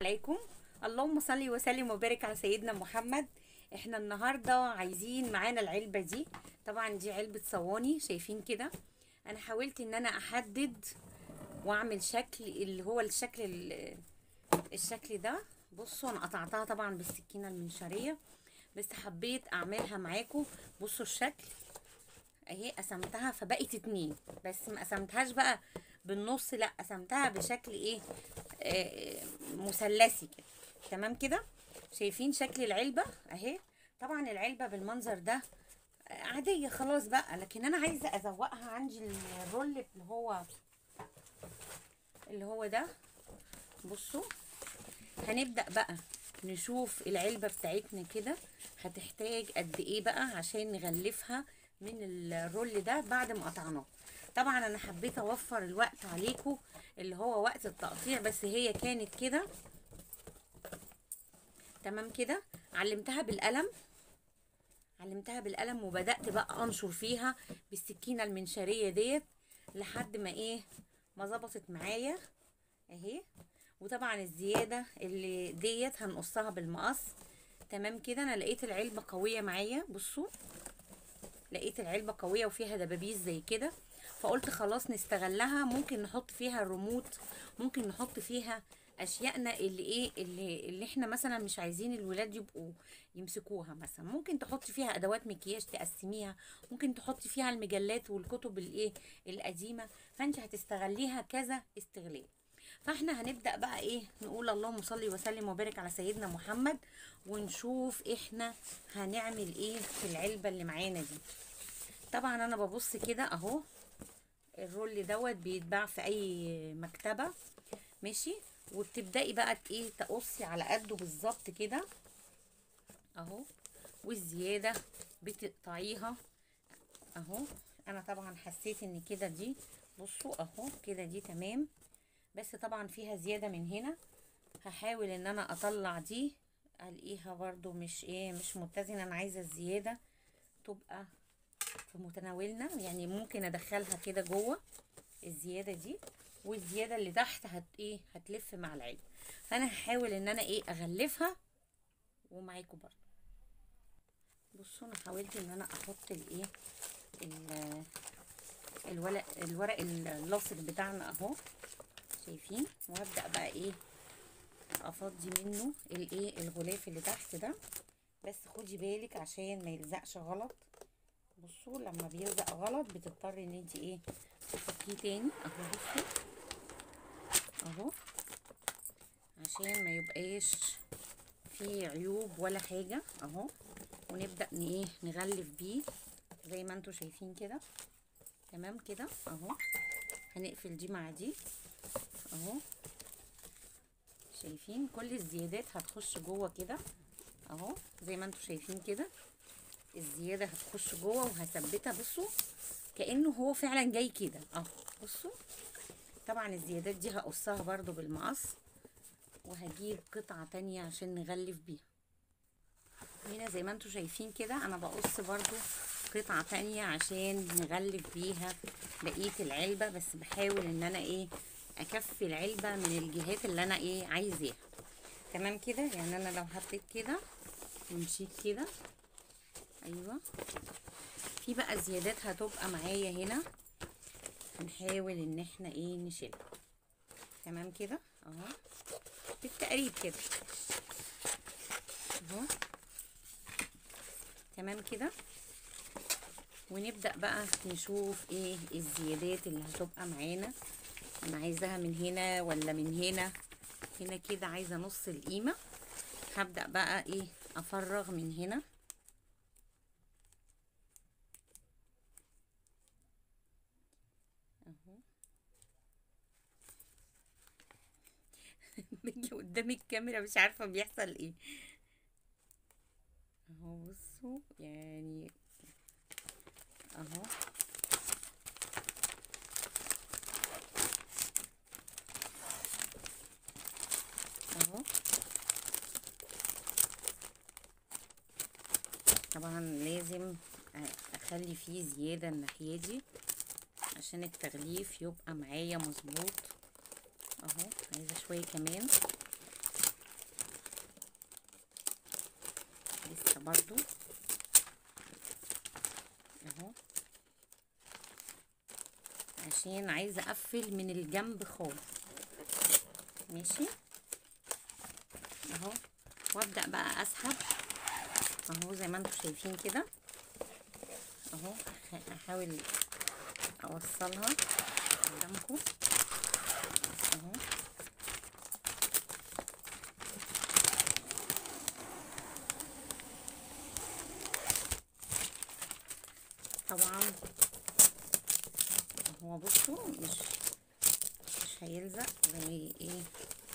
عليكم اللهم صل وسلم وبارك على سيدنا محمد احنا النهارده عايزين معانا العلبه دي طبعا دي علبه صواني شايفين كده انا حاولت ان انا احدد واعمل شكل اللي هو الشكل ال- الشكل ده بصوا انا قطعتها طبعا بالسكينه المنشاريه بس حبيت اعملها معاكم بصوا الشكل اهي قسمتها فبقت اتنين بس ما قسمتهاش بقى بالنص لا قسمتها بشكل ايه آه مثلثي كده تمام كده شايفين شكل العلبة اهي طبعا العلبة بالمنظر ده آه، عادية خلاص بقى لكن انا عايزة ازوقها عندي الرول اللي هو اللي هو ده بصوا هنبدأ بقى نشوف العلبة بتاعتنا كده هتحتاج قد ايه بقى عشان نغلفها من الرول ده بعد ما قطعناه طبعا انا حبيت اوفر الوقت عليكم اللي هو وقت التقطيع بس هي كانت كده تمام كده علمتها بالقلم علمتها بالقلم وبدأت بقى انشر فيها بالسكينة المنشارية ديت لحد ما ايه ما ظبطت معايا اهي وطبعا الزيادة اللي ديت هنقصها بالمقص تمام كده انا لقيت العلبة قوية معايا بصوا لقيت العلبة قوية وفيها دبابيس زي كده فقلت خلاص نستغلها ممكن نحط فيها الريموت ممكن نحط فيها اشيائنا اللي ايه اللي, اللي احنا مثلا مش عايزين الولاد يبقوا يمسكوها مثلا ممكن تحطي فيها ادوات مكياج تقسميها ممكن تحطي فيها المجلات والكتب الايه القديمه فانت هتستغليها كذا استغلال فاحنا هنبدا بقى ايه نقول اللهم صل وسلم وبارك على سيدنا محمد ونشوف احنا هنعمل ايه في العلبه اللي معانا دي طبعا انا ببص كده اهو الرول دوت بيتباع في اي مكتبه ماشي وبتبداي بقى ايه تقصي على قده بالظبط كده اهو والزياده بتقطعيها اهو انا طبعا حسيت ان كده دي بصوا اهو كده دي تمام بس طبعا فيها زياده من هنا هحاول ان انا اطلع دي الاقيها برضو مش ايه مش متزنه انا عايزه الزياده تبقى في متناولنا يعني ممكن ادخلها كده جوه الزياده دي والزياده اللي تحت هت ايه هتلف مع العلبه فانا هحاول ان انا ايه اغلفها ومعاكم برضو بصوا انا حاولت ان انا احط الايه ال- الورق الورق اللاصق بتاعنا اهو شايفين وهبدا بقى ايه افضي منه الايه الغلاف اللي تحت ده بس خدي بالك عشان ما يلزقش غلط بصوا لما بيلزق غلط بتضطري ان انت ايه تفكيه تاني اهو بصوا اهو عشان ما يبقاش فيه عيوب ولا حاجه اهو ونبدا ن- ايه نغلف بيه زي ما انتوا شايفين كده تمام كده اهو هنقفل دي مع دي اهو شايفين كل الزيادات هتخش جوه كده اهو زي ما انتوا شايفين كده الزياده هتخش جوه وهثبتها بصوا كانه هو فعلا جاي كده اهو بصوا طبعا الزيادات دي هقصها برضو بالمقص وهجيب قطعه تانية عشان نغلف بيها هنا زي ما انتوا شايفين كده انا بقص برضو قطعه تانية عشان نغلف بيها بقيه العلبه بس بحاول ان انا ايه اكفي العلبه من الجهات اللي انا ايه عايزاها تمام كده يعني انا لو حطيت كده ومشيت كده ايوه في بقى زيادات هتبقى معايا هنا هنحاول ان احنا ايه نشيلها تمام كده اهو بالتقريب كده اهو تمام كده ونبدأ بقى نشوف ايه الزيادات اللي هتبقى معانا انا عايزاها من هنا ولا من هنا هنا كده عايزة نص القيمة هبدأ بقى ايه افرغ من هنا اهو بيجي قدام الكاميرا مش عارفة بيحصل ايه اهو بصوا يعني اهو اهو طبعا لازم اخلي فيه زيادة الناحية دي عشان التغليف يبقى معايا مظبوط اهو عايزة شوية كمان لسه برضو اهو عشان عايزه اقفل من الجنب خالص ماشي اهو وابدا بقى اسحب اهو زي ما انتم شايفين كده اهو احاول اوصلها قدامكم اهو طبعا هو بصوا مش مش هيلزق زي ايه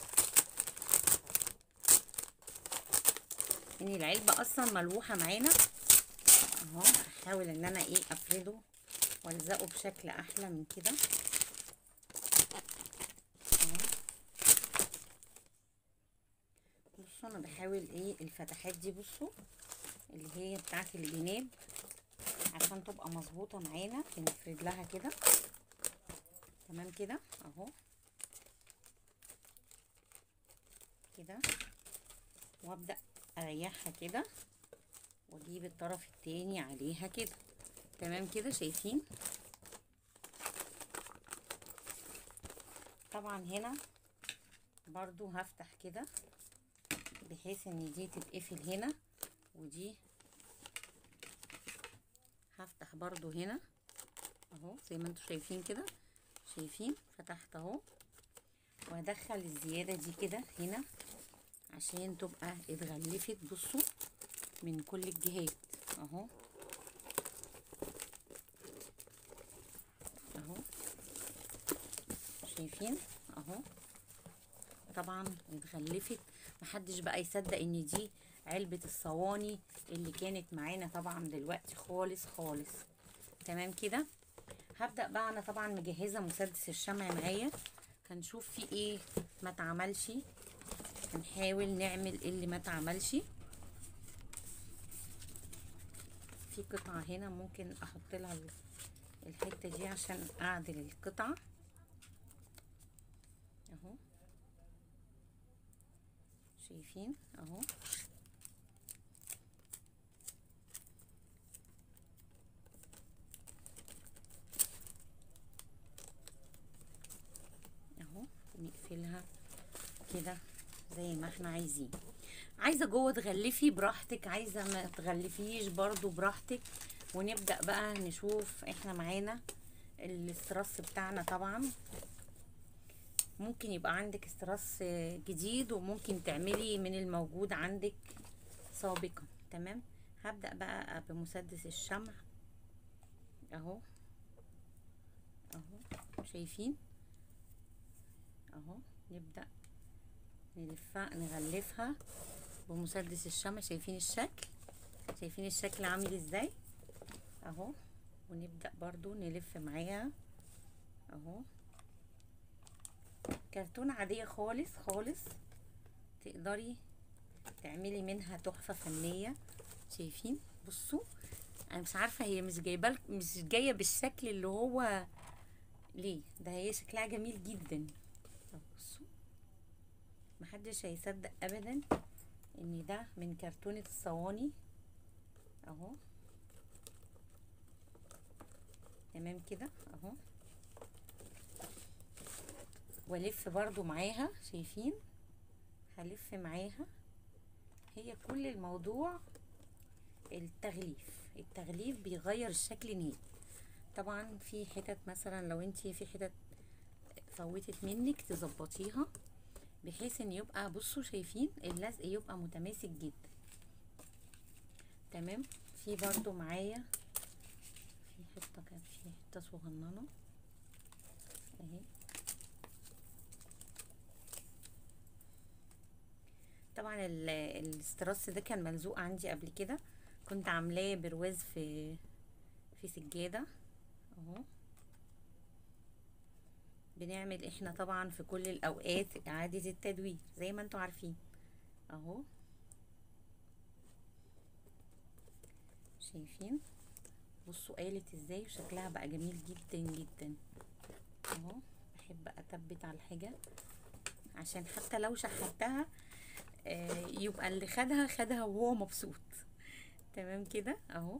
ان العلبة اصلا ملوحة معانا اهو هحاول ان انا ايه افرده والزقه بشكل احلى من كده اهو بصوا انا بحاول ايه الفتحات دي بصوا اللي هي بتاعت الجناب عشان تبقى مظبوطه معانا بنفرد لها كده تمام كده اهو كده وابدا اريحها كده واجيب الطرف التاني عليها كده تمام كده شايفين طبعا هنا برضو هفتح كده بحيث ان دي تتقفل هنا ودي هفتح برضو هنا اهو زي ما انتم شايفين كده شايفين فتحت اهو وهدخل الزياده دي كده هنا عشان تبقى اتغلفت بصوا من كل الجهات اهو اهو شايفين اهو طبعا اتغلفت محدش بقى يصدق ان دي علبة الصواني اللي كانت معانا طبعا دلوقتي خالص خالص تمام كده هبدأ بقى انا طبعا مجهزة مسدس الشمع معايا هنشوف في ايه ما اتعملش هنحاول نعمل اللي ما اتعملش في قطعة هنا ممكن احط لها الحتة دي عشان اعدل القطعة اهو شايفين اهو اهو نقفلها كده زي ما احنا عايزين عايزه جوه تغلفي براحتك عايزه ما تغلفيش برضو براحتك ونبدا بقى نشوف احنا معانا الاسترس بتاعنا طبعا ممكن يبقى عندك استرس جديد وممكن تعملي من الموجود عندك سابقا تمام هبدأ بقى بمسدس الشمع اهو اهو شايفين اهو نبدأ نلفها نغلفها بمسدس الشمع شايفين الشكل شايفين الشكل عامل ازاي اهو ونبدأ برضو نلف معاها اهو كرتونة عادية خالص خالص تقدري تعملي منها تحفة فنية شايفين بصوا انا مش عارفة هي مش جايبه مش جاية بالشكل اللي هو ليه ده هي شكلها جميل جدا بصوا محدش هيصدق ابدا ان ده من كرتونة الصواني اهو تمام كده اهو والف برضو معاها شايفين هلف معاها هي كل الموضوع التغليف التغليف بيغير الشكل نهائي طبعا في حتت مثلا لو انتي في حتت فوتت منك تظبطيها بحيث ان يبقى بصوا شايفين اللزق يبقى متماسك جدا تمام في برضو معايا في حته كانت في حته صغننه اهي طبعا الاسترس ده كان ملزوق عندي قبل كده كنت عاملاه برواز في في سجاده اهو بنعمل احنا طبعا في كل الاوقات اعاده التدوير زي ما انتوا عارفين اهو شايفين بصوا قالت ازاي وشكلها بقى جميل جدا جدا اهو بحب اثبت على الحاجه عشان حتى لو شحتها آه يبقى اللي خدها خدها وهو مبسوط تمام كده اهو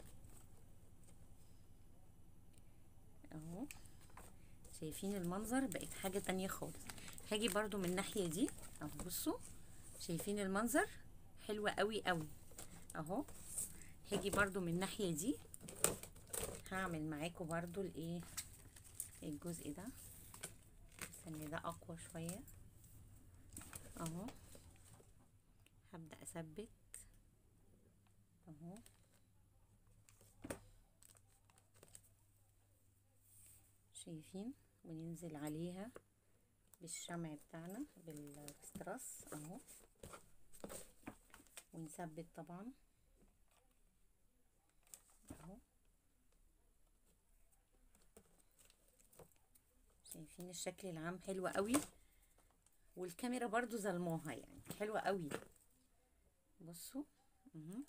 اهو شايفين المنظر بقت حاجة تانية خالص هاجي برضو من الناحية دي اهو بصوا شايفين المنظر حلوة قوي قوي اهو هاجي برضو من الناحية دي هعمل معاكم برضو الايه الجزء ده بس ان ده اقوى شوية اهو هبدأ اثبت اهو شايفين وننزل عليها بالشمع بتاعنا بالستراس اهو ونثبت طبعا اهو شايفين الشكل العام حلو قوي والكاميرا برضو ظلموها يعني حلوة قوي بصوا اهو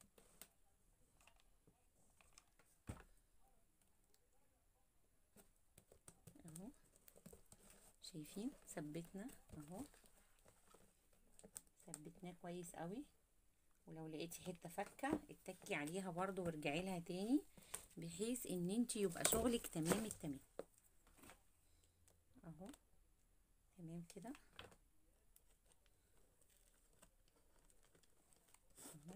اهو شايفين ثبتنا اهو ثبتناه كويس قوي ولو لقيتي حته فكه اتكي عليها برضو وارجعي لها تاني بحيث ان انت يبقى شغلك تمام التمام اهو تمام كده اهو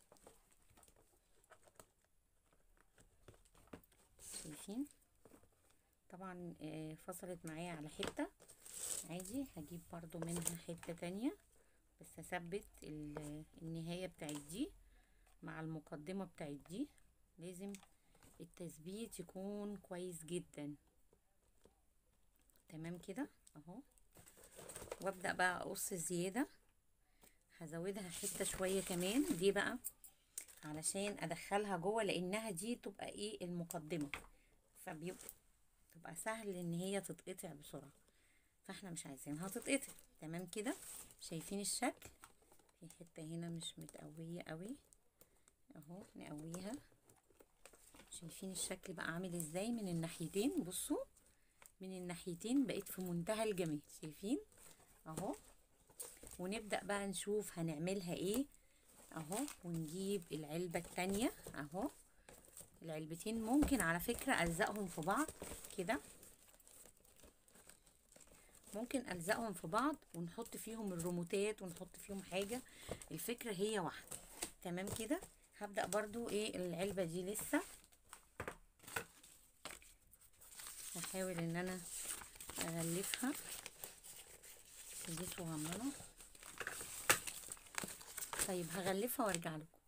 شايفين طبعا آه، فصلت معايا على حته عادي هجيب برضو منها حته تانية بس اثبت ال- النهايه بتاعت دي مع المقدمه بتاعت دي لازم التثبيت يكون كويس جدا تمام كده اهو وابدا بقى اقص زياده هزودها حته شويه كمان دي بقى علشان ادخلها جوه لانها دي تبقى ايه المقدمه فبيبقى تبقى سهل ان هي تتقطع بسرعه فاحنا مش عايزينها تتقطع تمام كده شايفين الشكل في حته هنا مش متقويه قوي اهو نقويها شايفين الشكل بقى عامل ازاي من الناحيتين بصوا من الناحيتين بقيت في منتهى الجمال شايفين اهو ونبدأ بقى نشوف هنعملها ايه اهو ونجيب العلبة التانية اهو العلبتين ممكن على فكرة ألزقهم في بعض كده ممكن ألزقهم في بعض ونحط فيهم الريموتات ونحط فيهم حاجة الفكرة هي واحدة تمام كده هبدأ برضو ايه العلبة دي لسه هحاول ان انا اغلفها دي صغننة طيب هغلفها وارجع لكم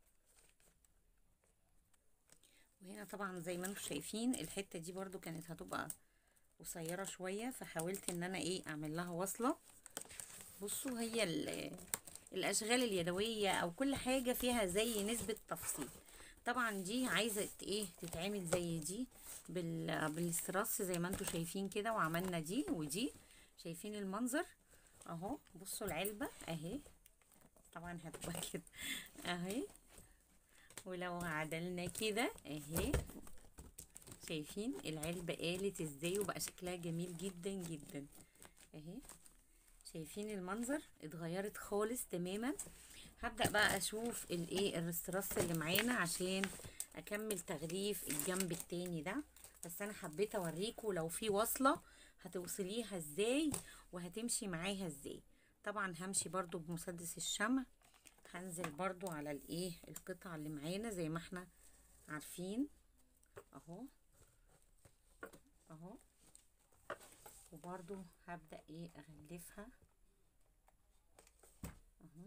وهنا طبعا زي ما انتم شايفين الحتة دي برضو كانت هتبقى قصيرة شوية فحاولت ان انا ايه اعمل لها وصلة بصوا هي ال- الاشغال اليدوية او كل حاجة فيها زي نسبة تفصيل طبعا دي عايزة ت- ايه تتعمل زي دي بال بالستراس زي ما انتم شايفين كده وعملنا دي ودي شايفين المنظر اهو بصوا العلبة اهي طبعا هتبقى كده اهي ولو عدلنا كده اهي شايفين العلبة قالت ازاي وبقى شكلها جميل جدا جدا اهي شايفين المنظر اتغيرت خالص تماما هبدأ بقى اشوف الايه الرستراس اللي معانا عشان اكمل تغليف الجنب التاني ده بس انا حبيت اوريكم لو في وصلة هتوصليها ازاي وهتمشي معاها ازاي طبعا همشي برضو بمسدس الشمع هنزل برضو على الايه القطعة اللي معانا زي ما احنا عارفين اهو اهو وبرضو هبدأ ايه اغلفها اهو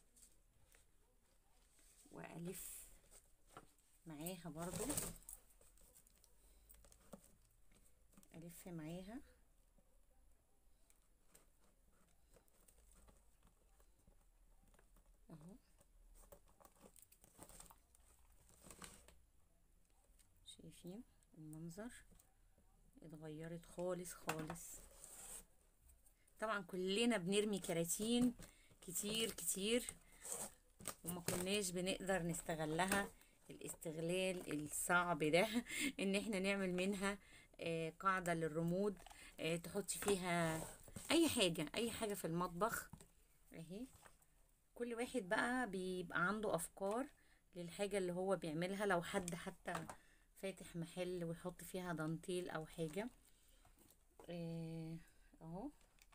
والف معاها برضو الف معاها اهو شايفين المنظر اتغيرت خالص خالص طبعا كلنا بنرمي كراتين كتير كتير وما كناش بنقدر نستغلها الاستغلال الصعب ده ان احنا نعمل منها آه، قاعدة للرمود آه، تحطي فيها اي حاجة اي حاجة في المطبخ اهي كل واحد بقى بيبقى عنده افكار للحاجة اللي هو بيعملها لو حد حتى فاتح محل ويحط فيها دانتيل او حاجة آه، اهو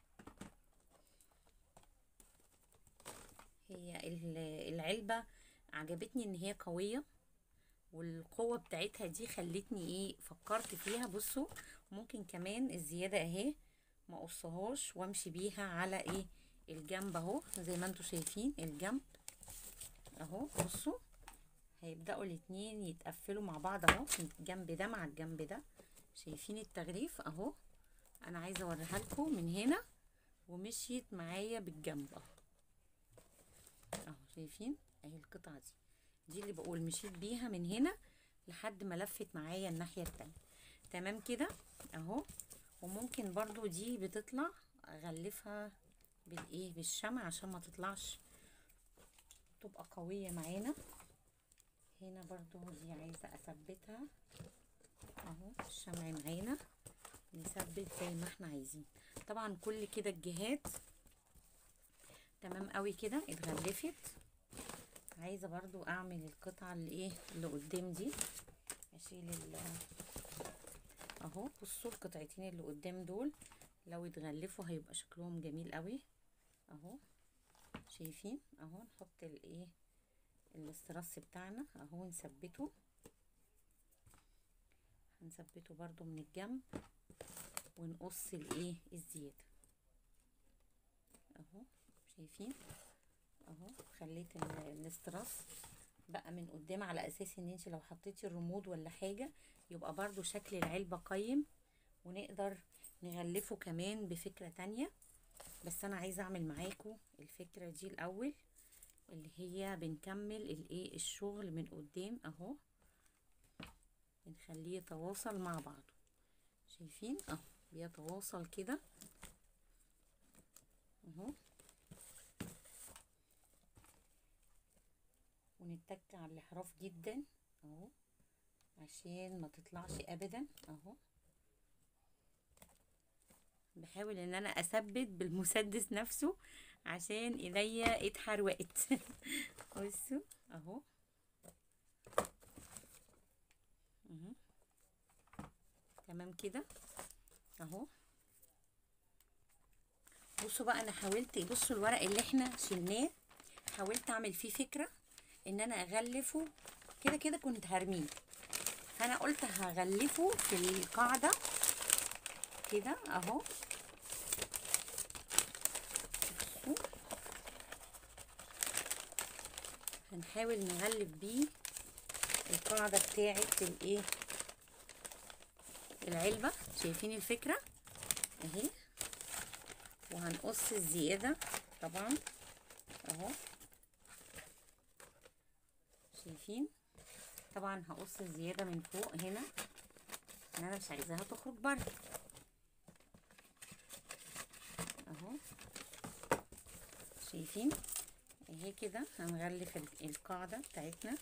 هي ال- العلبة عجبتني ان هي قوية والقوة بتاعتها دي خلتني ايه فكرت فيها بصوا ممكن كمان الزيادة اهي ما اقصهاش وامشي بيها على ايه الجنب اهو زي ما انتوا شايفين الجنب اهو بصوا هيبدأوا الاتنين يتقفلوا مع بعض اهو الجنب ده مع الجنب ده شايفين التغليف اهو انا عايزة اوريها لكم من هنا ومشيت معايا بالجنب اهو اهو شايفين اهي القطعة دي دي اللي بقول مشيت بيها من هنا لحد ما لفت معايا الناحية التانية تمام كده اهو وممكن برضو دي بتطلع اغلفها بالايه بالشمع عشان ما تطلعش تبقى قوية معانا هنا برضو دي عايزة اثبتها اهو الشمع معانا نثبت زي ما احنا عايزين طبعا كل كده الجهات تمام قوي كده اتغلفت عايزه برضو اعمل القطعه اللي ايه اللي قدام دي اشيل ال اهو بصوا القطعتين اللي قدام دول لو اتغلفوا هيبقى شكلهم جميل قوي اهو شايفين اهو نحط الايه الاسترس بتاعنا اهو نثبته هنثبته برضو من الجنب ونقص الايه الزياده اهو شايفين اهو خليت ال- الاستراس بقى من قدام على اساس ان انت لو حطيتي الرمود ولا حاجه يبقى برضو شكل العلبه قيم ونقدر نغلفه كمان بفكره تانية بس انا عايزه اعمل معاكم الفكره دي الاول اللي هي بنكمل الايه الشغل من قدام اهو بنخليه يتواصل مع بعضه شايفين اهو بيتواصل كده اهو ونتك على الاحراف جدا اهو عشان ما تطلعش ابدا اهو بحاول ان انا اثبت بالمسدس نفسه عشان ايديا اتحروقت بصوا اهو اهو تمام كده اهو بصوا بقى انا حاولت بصوا الورق اللي احنا شلناه حاولت اعمل فيه فكره ان انا اغلفه كده كده كنت هرميه فانا قلت هغلفه في القاعده كده اهو بصوا هنحاول نغلف بيه القاعده بتاعه الايه العلبه شايفين الفكره اهي وهنقص الزياده طبعا اهو شايفين طبعا هقص الزياده من فوق هنا ان انا مش عايزاها تخرج بره اهو شايفين اهي كده هنغلف ال- القاعده بتاعتنا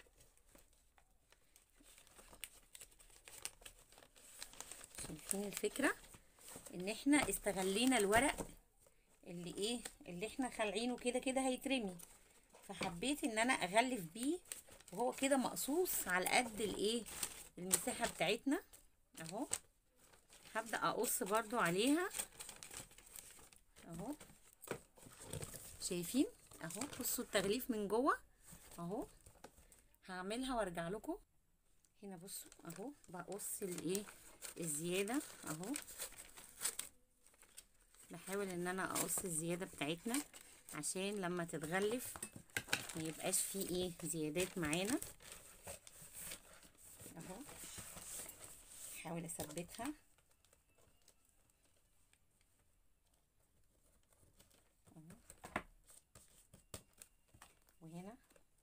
شايفين الفكره ان احنا استغلينا الورق اللي ايه اللي احنا خالعينه كده كده هيترمي فحبيت ان انا اغلف بيه وهو كده مقصوص على قد الايه المساحه بتاعتنا اهو هبدا اقص برضو عليها اهو شايفين اهو بصوا التغليف من جوه اهو هعملها وارجع لكم هنا بصوا اهو بقص الايه الزياده اهو بحاول ان انا اقص الزياده بتاعتنا عشان لما تتغلف ما يبقاش فيه ايه زيادات معانا اهو احاول اثبتها اهو وهنا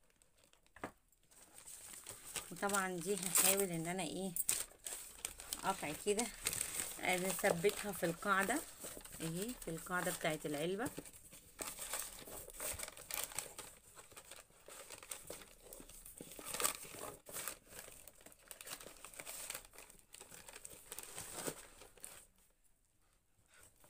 وطبعا دي هحاول ان انا ايه قطع كده نثبتها في القاعده اهي في القاعده بتاعت العلبه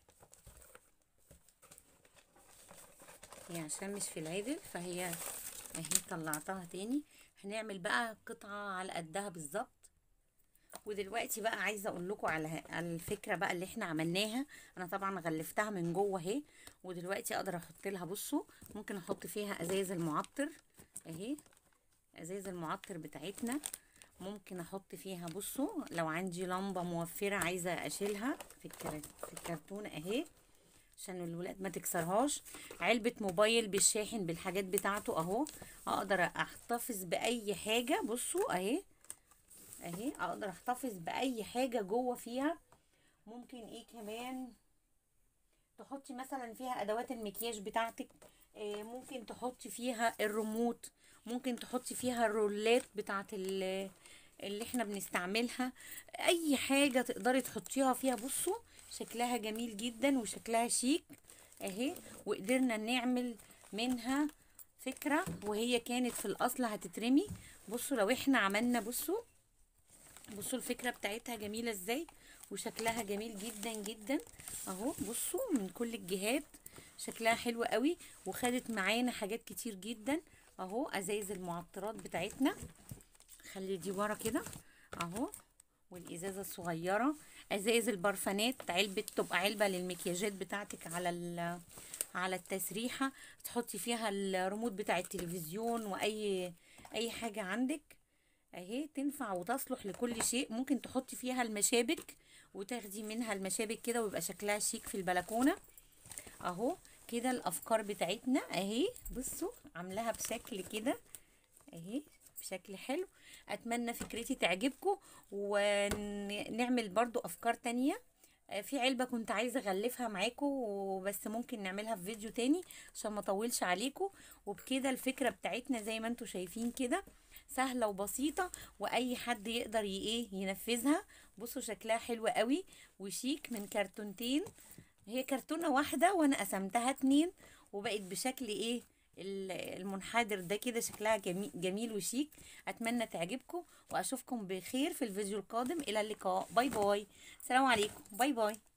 هي عشان مش في العدل فهي اهي طلعتها تاني هنعمل بقى قطعة على قدها بالظبط ودلوقتي بقى عايزه اقول لكم على على الفكره بقى اللي احنا عملناها انا طبعا غلفتها من جوه اهي ودلوقتي اقدر احط لها بصوا ممكن احط فيها ازايز المعطر اهي ازايز المعطر بتاعتنا ممكن احط فيها بصوا لو عندي لمبه موفره عايزه اشيلها في الكرا- في الكرتونه اهي عشان الولاد ما تكسرهاش علبة موبايل بالشاحن بالحاجات بتاعته اهو اقدر احتفظ باي حاجة بصوا اهي اهي اقدر احتفظ باي حاجة جوه فيها ممكن ايه كمان تحطي مثلا فيها ادوات المكياج بتاعتك آه، ممكن تحطي فيها الريموت ممكن تحطي فيها الرولات بتاعت ال- اللي احنا بنستعملها اي حاجة تقدري تحطيها فيها بصوا شكلها جميل جدا وشكلها شيك اهي وقدرنا نعمل منها فكرة وهي كانت في الاصل هتترمي بصوا لو احنا عملنا بصوا بصوا الفكرة بتاعتها جميلة ازاي وشكلها جميل جدا جدا اهو بصوا من كل الجهات شكلها حلو قوي وخدت معانا حاجات كتير جدا اهو ازايز المعطرات بتاعتنا خلي دي ورا كده اهو والازازه الصغيره ازايز البرفانات علبه تبقى علبه للمكياجات بتاعتك على ال على التسريحه تحطي فيها الريموت بتاع التلفزيون واي اي حاجه عندك اهي تنفع وتصلح لكل شيء ممكن تحطي فيها المشابك وتاخدي منها المشابك كده ويبقى شكلها شيك في البلكونه اهو كده الافكار بتاعتنا اهي بصوا عاملاها بشكل كده اهي بشكل حلو اتمنى فكرتي تعجبكم ونعمل برضو افكار تانية آه، في علبة كنت عايزة اغلفها معاكم وبس ممكن نعملها في فيديو تاني عشان ما اطولش عليكم وبكده الفكرة بتاعتنا زي ما انتم شايفين كده سهلة وبسيطة واي حد يقدر ي- ايه ينفذها بصوا شكلها حلو قوي وشيك من كرتونتين هي كرتونة واحدة وانا قسمتها اتنين وبقت بشكل ايه ال- المنحدر ده كده شكلها جميل, جميل وشيك اتمنى تعجبكم واشوفكم بخير في الفيديو القادم الى اللقاء باي باي سلام عليكم باي باي